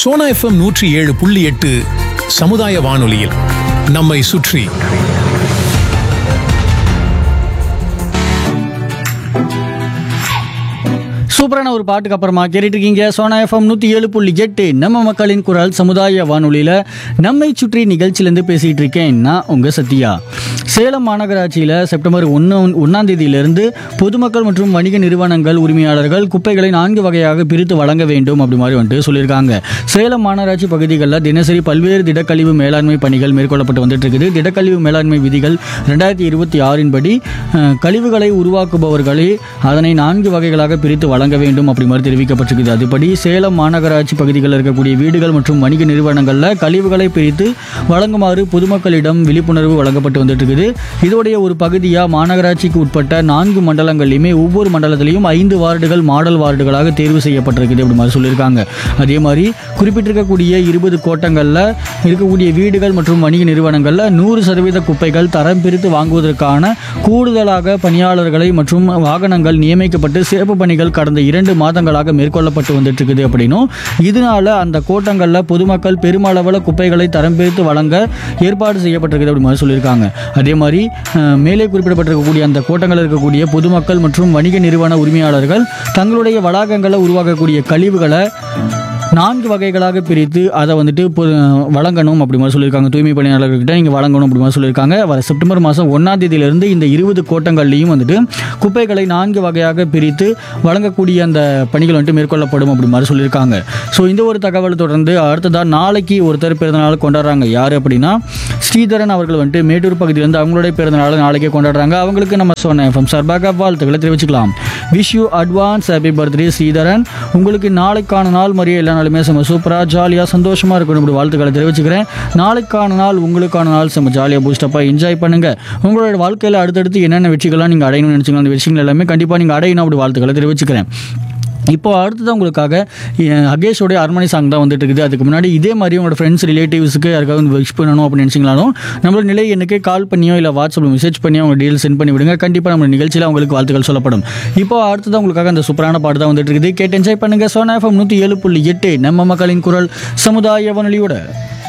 Sona FM நூற்றி ஏழு புள்ளி எட்டு சமுதாய வானொலியில் நம்மை சுற்றி சூப்பரான ஒரு பாட்டுக்கு அப்புறமா கேட்டுட்டு இருக்கீங்க சோனா எஃப்எம் நூற்றி ஏழு புள்ளி எட்டு நம்ம மக்களின் குரல் சமுதாய வானொலியில் நம்மை சுற்றி நிகழ்ச்சியிலேருந்து பேசிகிட்டு இருக்கேன் நான் உங்கள் சத்யா சேலம் மாநகராட்சியில் செப்டம்பர் ஒன்று ஒன்றாம் தேதியிலிருந்து பொதுமக்கள் மற்றும் வணிக நிறுவனங்கள் உரிமையாளர்கள் குப்பைகளை நான்கு வகையாக பிரித்து வழங்க வேண்டும் அப்படி மாதிரி வந்துட்டு சொல்லியிருக்காங்க சேலம் மாநகராட்சி பகுதிகளில் தினசரி பல்வேறு திடக்கழிவு மேலாண்மை பணிகள் மேற்கொள்ளப்பட்டு வந்துட்டு இருக்குது திடக்கழிவு மேலாண்மை விதிகள் ரெண்டாயிரத்தி இருபத்தி ஆறின் படி அஹ், கழிவுகளை உருவாக்குபவர்களே அதனை நான்கு வகைகளாக பிரித்து வழங்க வேண்டும் அப்படி மாதிரி தெரிவிக்கப்பட்டிருக்குது அதுபடி சேலம் மாநகராட்சி பகுதிகளில் இருக்கக்கூடிய வீடுகள் மற்றும் வணிக நிறுவனங்களில் கழிவுகளை பிரித்து வழங்குமாறு பொதுமக்களிடம் விழிப்புணர்வு வழங்கப்பட்டு வந்துட்டு இருக்குது இதோடைய ஒரு பகுதியாக மாநகராட்சிக்கு உட்பட்ட நான்கு மண்டலங்கள்லையுமே ஒவ்வொரு மண்டலத்திலையும் ஐந்து வார்டுகள் மாடல் வார்டுகளாக தேர்வு செய்யப்பட்டிருக்குது அப்படி மாதிரி சொல்லியிருக்காங்க அதே மாதிரி குறிப்பிட்டிருக்கக்கூடிய இருபது கோட்டங்களில் இருக்கக்கூடிய வீடுகள் மற்றும் வணிக நிறுவனங்களில் நூறு சதவீத குப்பைகள் தரம் பிரித்து வாங்குவதற்கான கூடுதலாக பணியாளர்களை மற்றும் வாகனங்கள் நியமிக்கப்பட்டு சிறப்பு பணிகள் கடந்த இரண்டு மாதங்களாக மேற்கொள்ளப்பட்டு வந்துட்டு இருக்குது அப்படின்னும் இதனால அந்த கோட்டங்களில் பொதுமக்கள் பெருமளவில் குப்பைகளை தரம் பிரித்து வழங்க ஏற்பாடு செய்யப்பட்டிருக்குது அப்படி மாதிரி சொல்லியிருக்காங்க அதே மாதிரி அஹ், மேலே குறிப்பிடப்பட்டிருக்கக்கூடிய அந்த கோட்டங்களில் இருக்கக்கூடிய பொதுமக்கள் மற்றும் வணிக நிறுவன உரிமையாளர்கள் தங்களுடைய வளாகங்களில் உருவாக்கக்கூடிய கழிவுகளை நான்கு வகைகளாக பிரித்து அதை வந்துட்டு பொ- வழங்கணும் அப்படி மாதிரி சொல்லியிருக்காங்க தூய்மை பணியாளர்கிட்ட நீங்கள் வழங்கணும் அப்படி மாதிரி சொல்லியிருக்காங்க வர செப்டம்பர் மாதம் ஒன்றாம் தேதியிலிருந்து இந்த இருபது கோட்டங்கள்லையும் வந்துட்டு குப்பைகளை நான்கு வகையாக பிரித்து வழங்கக்கூடிய அந்த பணிகள் வந்துட்டு மேற்கொள்ளப்படும் அப்படி மாதிரி சொல்லியிருக்காங்க ஸோ இந்த ஒரு தகவல் தொடர்ந்து அடுத்ததாக நாளைக்கு ஒருத்தர் பிறந்தநாள் கொண்டாடுறாங்க யார் அப்படின்னா ஸ்ரீதரன் அவர்கள் வந்துட்டு மேட்டூர் பகுதியிலேருந்து அவங்களுடைய பிறந்தநாளை நாளைக்கே கொண்டாடுறாங்க அவங்களுக்கு நம்ம சொன்ன எஃப்எம் சார்பாக வாழ்த்துக்களை தெரிவிச்சுக்கலாம் wish you advance happy birthday Sridharan உங்களுக்கு நாளைக்கான நாள் மாதிரியே எல்லா நாளுமே செம்ம சூப்பராக ஜாலியாக சந்தோஷமாக இருக்கணும் இப்படி வாழ்த்துக்களை தெரிவிச்சுக்கிறேன் நாளைக்கான நாள் உங்களுக்கான நாள் செம்ம ஜாலியாக பூஸ்டப்பாக என்ஜாய் பண்ணுங்கள் உங்களோட வாழ்க்கையில் அடுத்தடுத்து என்னென்ன வெற்றிகள்லாம் நீங்கள் அடையணும்னு நினச்சிங்களோ அந்த விஷயங்கள் எல்லாமே கண்டிப்பாக நீங்கள் அடையணும் அப்படி வாழ்த்துக்களை தெரிவிச்சுக்கிறேன் இப்போ அடுத்தது உங்களுக்காக அஹ், அகேஷோடைய அரண்மனை சாங் தான் வந்துட்டு இருக்குது அதுக்கு முன்னாடி இதே மாதிரி உங்களோட ஃப்ரெண்ட்ஸ் ரிலேட்டிவ்ஸுக்கு யாருக்காவது விஷ் பண்ணணும் அப்படின்னு நினச்சிங்களாலும் நம்மளோட நிலை எண்ணுக்கு கால் பண்ணியோ இல்லை வாட்ஸ்அப்பில் மெசேஜ் பண்ணியோ உங்கள் டீல் சென்ட் பண்ணி விடுங்க கண்டிப்பாக நம்ம நிகழ்ச்சியில் உங்களுக்கு வாழ்த்துக்கள் சொல்லப்படும் இப்போ அடுத்தது உங்களுக்காக அந்த சூப்பரான பாட்டு தான் வந்துட்டு இருக்குது கேட்டு என்ஜாய் பண்ணுங்கள் சோனா எஃப்எம் நூற்றி ஏழு புள்ளி எட்டு நம்ம மக்களின் குரல் சமுதாய வானொலியோட